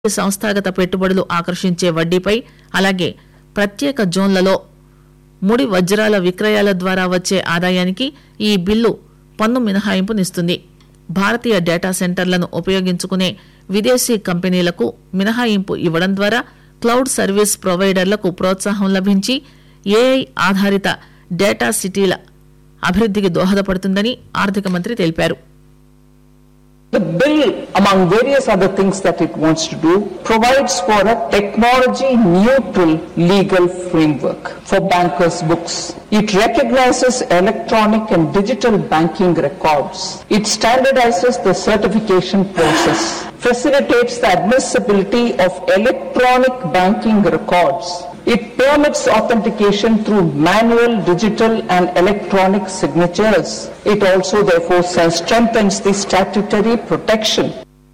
సంస్థాగత పెట్టుబడులు ఆకర్షించే వడ్డీపై అలాగే ప్రత్యేక జోన్లలో ముడి వజ్రాల విక్రయాల ద్వారా వచ్చే ఆదాయానికి ఈ బిల్లు పన్ను మినహాయింపునిస్తుంది భారతీయ డేటా సెంటర్లను ఉపయోగించుకునే విదేశీ కంపెనీలకు మినహాయింపు ఇవ్వడం ద్వారా క్లౌడ్ సర్వీస్ ప్రొవైడర్లకు ప్రోత్సాహం లభించి ఏఐ ఆధారిత డేటా సిటీల అభివృద్ధికి దోహదపడుతుందని ఆర్థిక మంత్రి తెలిపారు The bill, among various other things that it wants to do, provides for a technology neutral legal framework for bankers' books. It recognizes electronic and digital banking records. It standardizes the certification process, facilitates the admissibility of electronic banking records. It permits authentication through manual, digital and electronic signatures. It also therefore strengthens the statutory protection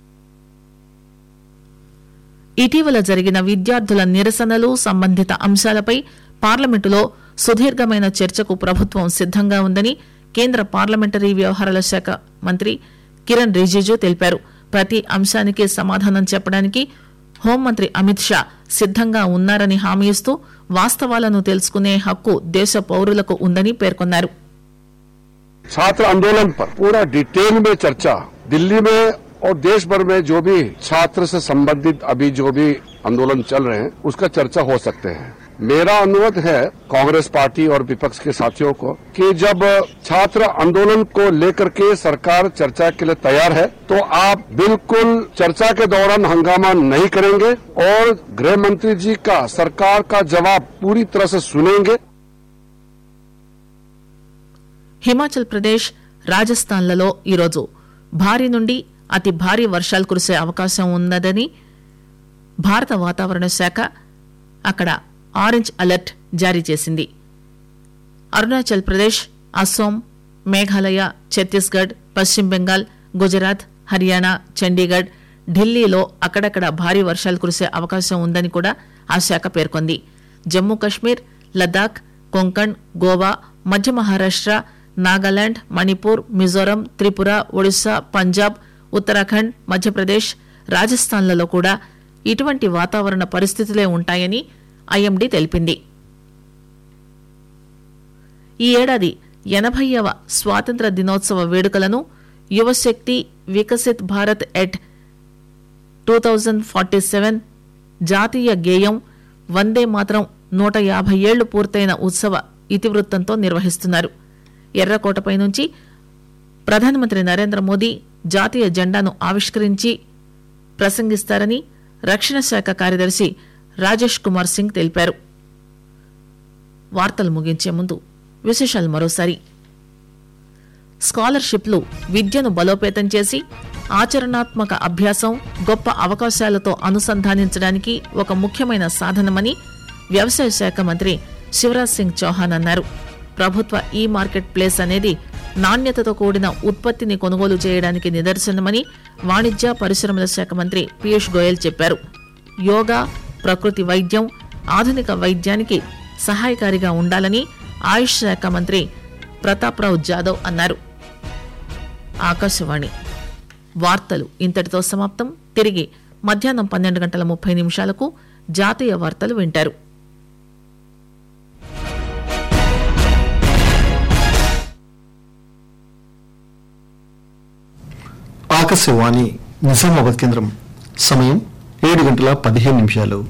ఇటీవల జరిగిన విద్యార్థుల నిరసనలు సంబంధిత అంశాలపై పార్లమెంటులో సుదీర్ఘమైన చర్చకు ప్రభుత్వం సిద్దంగా ఉందని కేంద్ర పార్లమెంటరీ వ్యవహారాల శాఖ మంత్రి కిరణ్ రిజిజు తెలిపారు ప్రతి అంశానికి సమాధానం చెప్పడానికి హోంమంత్రి అమిత్ షా సిద్దంగా ఉన్నారని హామీ ఇస్తూ వాస్తవాలను తెలుసుకునే హక్కు దేశ పౌరులకు ఉందని పేర్కొన్నారు छात्र आंदोलन पर पूरा डिटेल में चर्चा दिल्ली में और देश भर में जो भी छात्र से संबंधित अभी जो भी आंदोलन चल रहे हैं उसका चर्चा हो सकते हैं मेरा अनुरोध है कांग्रेस पार्टी और विपक्ष के साथियों को कि जब छात्र आंदोलन को लेकर के सरकार चर्चा के लिए तैयार है तो आप बिल्कुल चर्चा के दौरान हंगामा नहीं करेंगे और गृह मंत्री जी का सरकार का जवाब पूरी तरह से सुनेंगे హిమాచల్ ప్రదేశ్ రాజస్థాన్లలో ఈరోజు భారీ నుండి అతి భారీ వర్షాలు కురిసే అవకాశం ఉన్నదని భారత వాతావరణ శాఖ అక్కడ ఆరెంజ్ అలర్ట్ జారీ చేసింది అరుణాచల్ ప్రదేశ్ అస్సోం మేఘాలయ ఛత్తీస్గఢ్ పశ్చిమ బెంగాల్ గుజరాత్ హర్యానా చండీగఢ్ ఢిల్లీలో అక్కడక్కడ భారీ వర్షాలు కురిసే అవకాశం ఉందని కూడా ఆ శాఖ పేర్కొంది జమ్మూ కశ్మీర్ లద్దాఖ్ కొంకణ్ గోవా మధ్య మహారాష్ట్ర నాగాలాండ్ మణిపూర్ మిజోరం త్రిపుర ఒడిశా పంజాబ్ ఉత్తరాఖండ్ మధ్యప్రదేశ్ రాజస్థాన్లలో కూడా ఇటువంటి వాతావరణ పరిస్థితులే ఉంటాయని ఐఎండీ తెలిపింది ఈ ఏడాది ఎనభైవ స్వాతంత్ర దినోత్సవ వేడుకలను యువశక్తి Viksit Bharat at two thousand forty seven జాతీయ గేయం వందే మాత్రం నూట యాభై ఏళ్లు పూర్తయిన ఉత్సవ ఇతివృత్తంతో నిర్వహిస్తున్నారు ఎర్రకోటపై నుంచి ప్రధానమంత్రి నరేంద్ర మోదీ జాతీయ జెండాను ఆవిష్కరించి ప్రసంగిస్తారని రక్షణ శాఖ కార్యదర్శి రాజేష్ కుమార్ సింగ్ తెలిపారు వార్తలు ముగించే ముందు విశేషాలు మరోసారి స్కాలర్షిప్లు విద్యను బలోపేతం చేసి ఆచరణాత్మక అభ్యాసం గొప్ప అవకాశాలతో అనుసంధానించడానికి ఒక ముఖ్యమైన సాధనమని వ్యవసాయ శాఖ మంత్రి శివరాజ్ సింగ్ చౌహాన్ అన్నారు ప్రభుత్వ ఈ మార్కెట్ ప్లేస్ అనేది నాణ్యతతో కూడిన ఉత్పత్తిని కొనుగోలు చేయడానికి నిదర్శనమని వాణిజ్య పరిశ్రమల శాఖ మంత్రి పీయూష్ గోయల్ చెప్పారు యోగా ప్రకృతి వైద్యం ఆధునిక వైద్యానికి సహాయకారిగా ఉండాలని ఆయుష్ శాఖ మంత్రి ప్రతాప్రావు జాదవ్ అన్నారు ఆకాశవాణి వార్తలు ఇంతటితో సమాప్తం తిరిగి మధ్యాహ్నం పన్నెండు గంటల ముప్పై నిమిషాలకు జాతీయ వార్తలు వింటారు ఆకాశవాణి నిజామాబాద్ కేంద్రం సమయం ఏడు గంటల పదిహేను నిమిషాలు